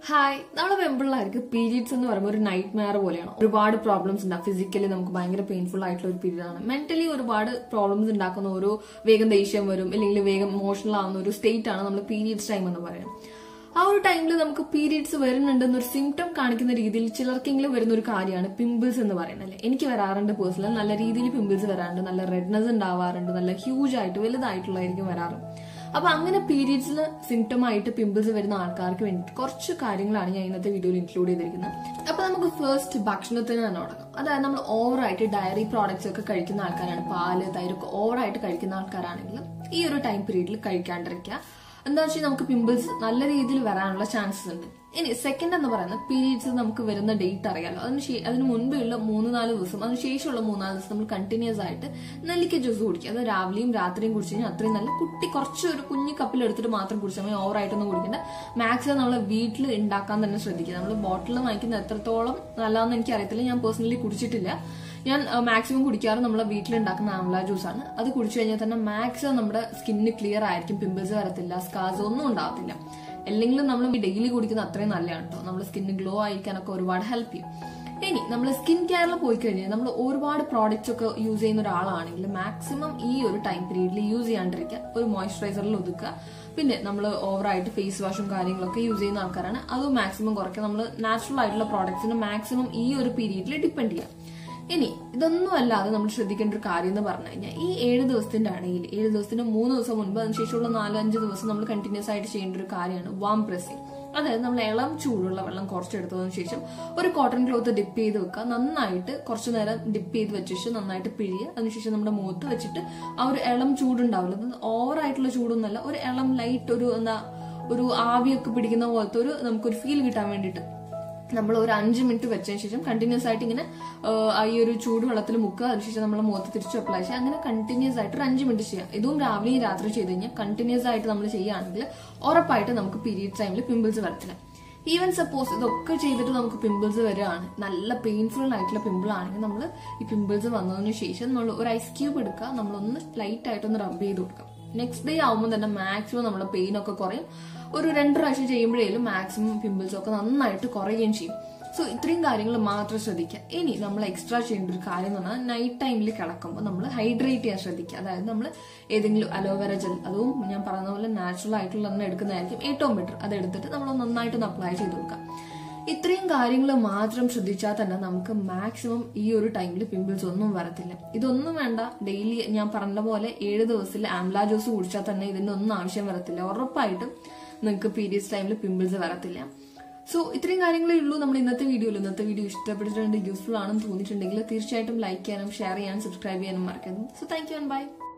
hi നമ്മളെ പെമ്പിള്ളാർക്ക് periods എന്ന് പറയുമ്പോൾ ഒരു നൈറ്റ് മെയർ പോലെയാണ് ഒരുപാട് പ്രോബ്ലംസ് ഉണ്ടാകും ഫിസിക്കലി നമുക്ക് ഭയങ്കര പെയിൻഫുൾ ആയിട്ടുള്ള ഒരു പീരീഡ് ആണ് മെന്റലി ഒരുപാട് പ്രോബ്ലംസ് ഉണ്ടാക്കുന്ന ഒരു വേഗം ദേഷ്യം വരും അല്ലെങ്കിൽ വേഗം ഇമോഷണൽ ആവുന്ന ഒരു സ്റ്റേറ്റ് ആണ് നമ്മൾ പീരീഡ്സ് ടൈം എന്ന് പറയുന്നത് ആ ഒരു ടൈമിൽ നമുക്ക് പീരീഡ്സ് വരുന്നുണ്ടെന്നൊരു സിംറ്റം കാണിക്കുന്ന രീതിയിൽ ചിലർക്കെങ്കിലും വരുന്ന ഒരു കാര്യമാണ് പിമ്പിൾസ് എന്ന് പറയുന്നത് അല്ലേ എനിക്ക് വരാറുണ്ട് പേഴ്സണൽ നല്ല രീതിയിൽ പിമ്പിൾസ് വരാറുണ്ട് നല്ല റെഡ്നെസ് ഉണ്ടാവാറുണ്ട് നല്ല ഹ്യൂജ് ആയിട്ട് വലുതായിട്ടുള്ളതായിരിക്കും വരാറ് അപ്പൊ അങ്ങനെ പീരീഡ്സിൽ സിംറ്റം ആയിട്ട് പിമ്പിൾസ് വരുന്ന ആൾക്കാർക്ക് വേണ്ടി കുറച്ച് കാര്യങ്ങളാണ് ഞാൻ ഇന്നത്തെ വീഡിയോയിൽ ഇൻക്ലൂഡ് ചെയ്തിരിക്കുന്നത് അപ്പൊ നമുക്ക് ഫസ്റ്റ് ഭക്ഷണത്തിന് തന്നെ തുടങ്ങാം അതായത് നമ്മൾ ഓവറായിട്ട് ഡയറി പ്രോഡക്ട്സ് ഒക്കെ കഴിക്കുന്ന ആൾക്കാരാണ് പാല് തൈരൊക്കെ ഓവറായിട്ട് കഴിക്കുന്ന ആൾക്കാരാണെങ്കിൽ ഈ ഒരു ടൈം പീരീഡിൽ കഴിക്കാണ്ടിരിക്കുക എന്താ വെച്ചാൽ നമുക്ക് പിമ്പിൾസ് നല്ല രീതിയിൽ വരാനുള്ള ചാൻസസ് ഉണ്ട് ഇനി സെക്കൻഡ് എന്ന് പറയുന്നത് പീരീഡ്സ് നമുക്ക് വരുന്ന ഡേറ്റ് അറിയാലോ അതിന് ശേ- അതിന് മുൻപുള്ള മൂന്ന് നാല് ദിവസം അതിന് ശേഷമുള്ള മൂന്നാല് ദിവസം നമ്മൾ കണ്ടിന്യൂസ് ആയിട്ട് നെല്ലിക്ക ജ്യൂസ് കുടിക്കുക അത് രാവിലെയും രാത്രിയും കുടിച്ചു കഴിഞ്ഞാൽ അത്രയും നല്ല കുട്ടി കുറച്ച് ഒരു കുഞ്ഞു കപ്പിൽ എടുത്തിട്ട് മാത്രം കുടിച്ചാൽ മതി ഓവറായിട്ടൊന്നും കുടിക്കേണ്ട മാക്സിമം നമ്മൾ വീട്ടിൽ ഉണ്ടാക്കാൻ തന്നെ ശ്രദ്ധിക്കുക നമ്മൾ ബോട്ടിൽ വാങ്ങിക്കുന്ന എത്രത്തോളം നല്ലതെന്ന് എനിക്ക് അറിയത്തില്ല ഞാൻ പേഴ്സണലി കുടിച്ചിട്ടില്ല ഞാൻ മാക്സിമം കുടിക്കാറ് നമ്മളെ വീട്ടിൽ ഉണ്ടാക്കുന്ന ആംല ജ്യൂസ് ആണ് അത് കുടിച്ചു കഴിഞ്ഞാൽ തന്നെ മാക്സിമം നമ്മുടെ സ്കിന്നിന് ക്ലിയർ ആയിരിക്കും പിമ്പിൾസ് വരത്തില്ല സ്കാസ് ഒന്നും ഉണ്ടാവത്തില്ല അല്ലെങ്കിലും നമ്മൾ ഡെയിലി കുടിക്കുന്ന അത്രയും നല്ലതാണ് കേട്ടോ നമ്മുടെ സ്കിന്നിന് ഗ്ലോ ആയിരിക്കാനൊക്കെ ഒരുപാട് ഹെൽപ്പ് ചെയ്യും ഇനി നമ്മൾ സ്കിൻ കെയറിൽ പോയി കഴിഞ്ഞാൽ നമ്മൾ ഒരുപാട് പ്രോഡക്റ്റ്സ് ഒക്കെ യൂസ് ചെയ്യുന്ന ഒരാളാണെങ്കിൽ മാക്സിമം ഈ ഒരു ടൈം പീരീഡിൽ യൂസ് ചെയ്യാണ്ടിരിക്കുക ഒരു മോയ്സ്ചറൈസറിൽ ഒതുക്കുക പിന്നെ നമ്മൾ ഓവറായിട്ട് ഫേസ് വാഷും കാര്യങ്ങളൊക്കെ യൂസ് ചെയ്യുന്ന ആൾക്കാരാണ് അത് മാക്സിമം കുറയ്ക്കുക നമ്മൾ നാച്ചുറൽ ആയിട്ടുള്ള പ്രോഡക്ട്സിന് മാക്സിമം ഈ ഒരു പീരീഡിൽ ഡിപ്പെൻഡ് ചെയ്യാം ഇനി ഇതൊന്നും അല്ലാതെ നമ്മൾ ശ്രദ്ധിക്കേണ്ട ഒരു കാര്യം എന്ന് പറഞ്ഞു കഴിഞ്ഞാൽ ഈ ഏഴ് ദിവസത്തിന്റെ ഇടയിൽ ഏഴ് ദിവസത്തിന്റെ മൂന്ന് ദിവസം മുൻപ് അതിനുശേഷമുള്ള നാല് അഞ്ച് ദിവസം നമ്മൾ കണ്ടിന്യൂസ് ആയിട്ട് ചെയ്യേണ്ട ഒരു കാര്യമാണ് വാം പ്രസ്സിങ് അതായത് നമ്മൾ ഇളം ചൂടുള്ള വെള്ളം കുറച്ചെടുത്തതിന് ശേഷം ഒരു കോട്ടൺ ക്ലോത്ത് ഡിപ്പ് ചെയ്ത് വെക്കുക നന്നായിട്ട് കുറച്ചു നേരം ഡിപ്പ് ചെയ്ത് വെച്ച ശേഷം നന്നായിട്ട് പിഴിയുക അതിനുശേഷം നമ്മുടെ മുഖത്ത് വെച്ചിട്ട് ആ ഒരു ഇളം ചൂടുണ്ടാവില്ല അത് ഓവർ ആയിട്ടുള്ള ചൂടൊന്നുമല്ല ഒരു ഇളം ലൈറ്റ് ഒരു എന്താ ഒരു ആവിയൊക്കെ പിടിക്കുന്ന പോലത്തെ ഒരു നമുക്കൊരു ഫീൽ കിട്ടാൻ വേണ്ടിയിട്ട് നമ്മൾ ഒരു അഞ്ച് മിനിറ്റ് വെച്ചതിന് ശേഷം കണ്ടിന്യൂസ് ആയിട്ട് ഇങ്ങനെ ആ, ഈ ഒരു ചൂട് വെള്ളത്തിൽ മുക്കുക അതിനുശേഷം നമ്മൾ മുഖത്ത് തിരിച്ചു അപ്ലൈ ചെയ്യുക അങ്ങനെ കണ്ടിന്യൂസ് ആയിട്ട് ഒരു അഞ്ച് മിനിറ്റ് ചെയ്യാം ഇതും രാവിലെയും രാത്രി ചെയ്ത് കഴിഞ്ഞാൽ കണ്ടിന്യൂസ് ആയിട്ട് നമ്മൾ ചെയ്യുകയാണെങ്കിൽ ഉറപ്പായിട്ട് നമുക്ക് പീരീഡ് ടൈമിൽ പിമ്പിൾസ് വരത്തില്ല ഈവൻ സപ്പോസ് ഇതൊക്കെ ചെയ്തിട്ട് നമുക്ക് പിമ്പിൾസ് വരികയാണ് നല്ല പെയിൻഫുൾ ആയിട്ടുള്ള പിമ്പിൾ ആണെങ്കിൽ നമ്മൾ ഈ പിമ്പിൾസ് വന്നതിന് ശേഷം നമ്മൾ ഒരു ഐസ് ക്യൂബ് എടുക്കുക നമ്മളൊന്ന് ലൈറ്റ് ആയിട്ടൊന്ന് റബ്ബ് ചെയ്ത് കൊടുക്കുക നെക്സ്റ്റ് ഡേ ആവുമ്പോൾ തന്നെ മാക്സിമം നമ്മുടെ പെയിൻ ഒക്കെ കുറയും ഒരു രണ്ട് പ്രാവശ്യം ചെയ്യുമ്പോഴേലും മാക്സിമം പിമ്പിൾസ് ഒക്കെ നന്നായിട്ട് കുറയുകയും ചെയ്യും സോ ഇത്രയും കാര്യങ്ങൾ മാത്രം ശ്രദ്ധിക്കുക ഇനി നമ്മൾ എക്സ്ട്രാ ചെയ്യേണ്ട ഒരു കാര്യം എന്ന് പറഞ്ഞാൽ നൈറ്റ് ടൈമിൽ കിടക്കുമ്പോൾ നമ്മൾ ഹൈഡ്രേറ്റ് ചെയ്യാൻ ശ്രദ്ധിക്കുക അതായത് നമ്മൾ ഏതെങ്കിലും അലോവേര ജെൽ അതും ഞാൻ പറഞ്ഞ പോലെ നാച്ചുറൽ ആയിട്ടുള്ള തന്നെ എടുക്കുന്നതായിരിക്കും ഏറ്റവും ബെറ്റർ അത് എടുത്തിട്ട് നമ്മൾ നന്നായിട്ടൊന്ന് അപ്ലൈ ചെയ്ത് കൊടുക്കുക ഇത്രയും കാര്യങ്ങൾ മാത്രം ശ്രദ്ധിച്ചാൽ തന്നെ നമുക്ക് മാക്സിമം ഈ ഒരു ടൈമിൽ പിമ്പിൾസ് ഒന്നും വരത്തില്ല ഇതൊന്നും വേണ്ട ഡെയിലി ഞാൻ പറഞ്ഞ പോലെ ഏഴ് ദിവസത്തിൽ ആംല ജ്യൂസ് കുടിച്ചാൽ തന്നെ ഇതിന്റെ ഒന്നും ആവശ്യം വരത്തില്ല ഉറപ്പായിട്ടും നിങ്ങൾക്ക് പീരിയഡ്സ് ടൈമിൽ പിമ്പിൾസ് വരത്തില്ല സോ ഇത്രയും കാര്യങ്ങളേ ഉള്ളൂ നമ്മുടെ ഇന്നത്തെ വീഡിയോയിൽ ഇന്നത്തെ വീഡിയോ ഇഷ്ടപ്പെട്ടിട്ടുണ്ട് യൂസ്ഫുൾ ആണെന്ന് തോന്നിയിട്ടുണ്ടെങ്കിൽ തീർച്ചയായിട്ടും ലൈക്ക് ചെയ്യാനും ഷെയർ ചെയ്യാനും സബ്സ്ക്രൈബ് ചെയ്യാനും മറക്കരുത് so thank you and by